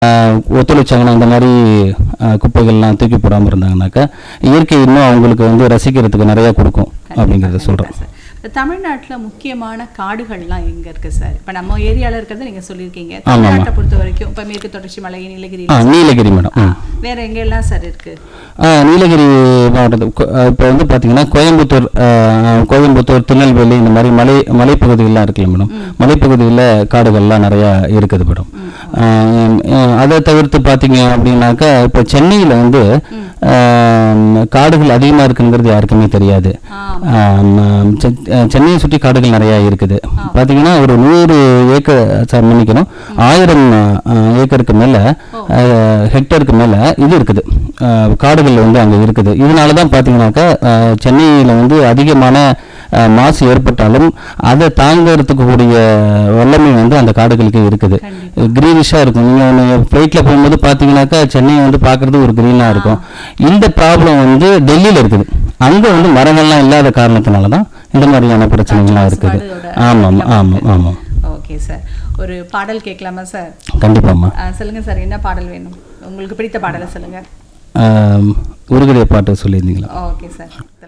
ஆஹ், ஒத்துழைச்சாங்கன்னா இந்த மாதிரி ஆஹ், குப்பைகள்லாம் தூக்கி போடாமல் இருந்தாங்கனாக்கா இயற்கை இன்னும் அவங்களுக்கு வந்து ரசிக்கிறதுக்கு நிறைய கொடுக்கும் அப்படிங்கிறத சொல்கிறேன் சார் இப்ப தமிழ்நாட்டுல முக்கியமான காடுகள்லாம் எங்க இருக்கு சார் இப்ப நம்ம ஏரியால இருக்கிறத நீங்க சொல்லியிருக்கீங்க ஆமாம். தமிழ்நாட்டை பொறுத்த வரைக்கும் இப்ப மேற்கு தொடர்ச்சி மலை நீலகிரி ஆ நீலகிரி மேடம் ம் வேற எங்க எல்லாம் சார் இருக்கு ஆ, நீலகிரி மாவட்டத்து இப்போ வந்து பார்த்தீங்கன்னா கோயம்புத்தூர் ஆ, கோயம்புத்தூர் திருநெல்வேலி இந்த மாதிரி மலை மலைப்பகுதிகள்லாம் இருக்குல்ல மேடம் மலைப்பகுதியில் காடுகள்லாம் நிறையா இருக்குது மேடம் ஆ, ஆ, அதை தவிர்த்து பார்த்தீங்க அப்படின்னாக்கா இப்போ சென்னையில் வந்து ஆ, காடுகள் அதிகமாக இருக்குங்கிறது யாருக்குமே தெரியாது ஆமா. ஆம், செ- அஹ் சென்னையை சுற்றி காடுகள் நிறையா இருக்குது பார்த்தீங்கன்னா ஒரு நூறு ஏக்கர் சார் மன்னிக்கணும் ஆயிரம் அஹ், ஏக்கருக்கு மேலே ஹெக்டருக்கு மேலே இது இருக்குது அஹ், காடுகள் வந்து அங்கே இருக்குது இதனால தான் பார்த்தீங்கன்னாக்கா சென்னையில் வந்து அதிகமான அஹ், மாசு ஏற்பட்டாலும் அதை தாங்கிறதுக்கு கூடிய வல்லமை வந்து அந்த காடுகளுக்கு இருக்குது க்ரீனிஷாக இருக்கும் நீங்கள் ஃப்ளைட்டில் போகும்போது பார்த்தீங்கன்னாக்கா சென்னை வந்து பார்க்குறது ஒரு க்ரீனாக இருக்கும் இந்த ப்ராப்ளம் வந்து டெல்லியில் இருக்குது அங்கே வந்து மரங்கள்லாம் இல்லாத காரணத்தினால தான் இந்த மாதிரியான பிரச்சனைகள்லாம் இருக்குது மாசுபாடோட ஆமாம் ஆமாம் ஆமாம் ஓகே சார் ஒரு பாடல் கேட்கலாமா சார் கண்டிப்பாம்மா ஆ, சொல்லுங்க சார் என்ன பாடல் வேணும் உங்களுக்கு பிடித்த பாடலை சொல்லுங்க ஆம், உருகடைய பாட்டு சொல்லியிருந்தீங்களா ஓகே சார்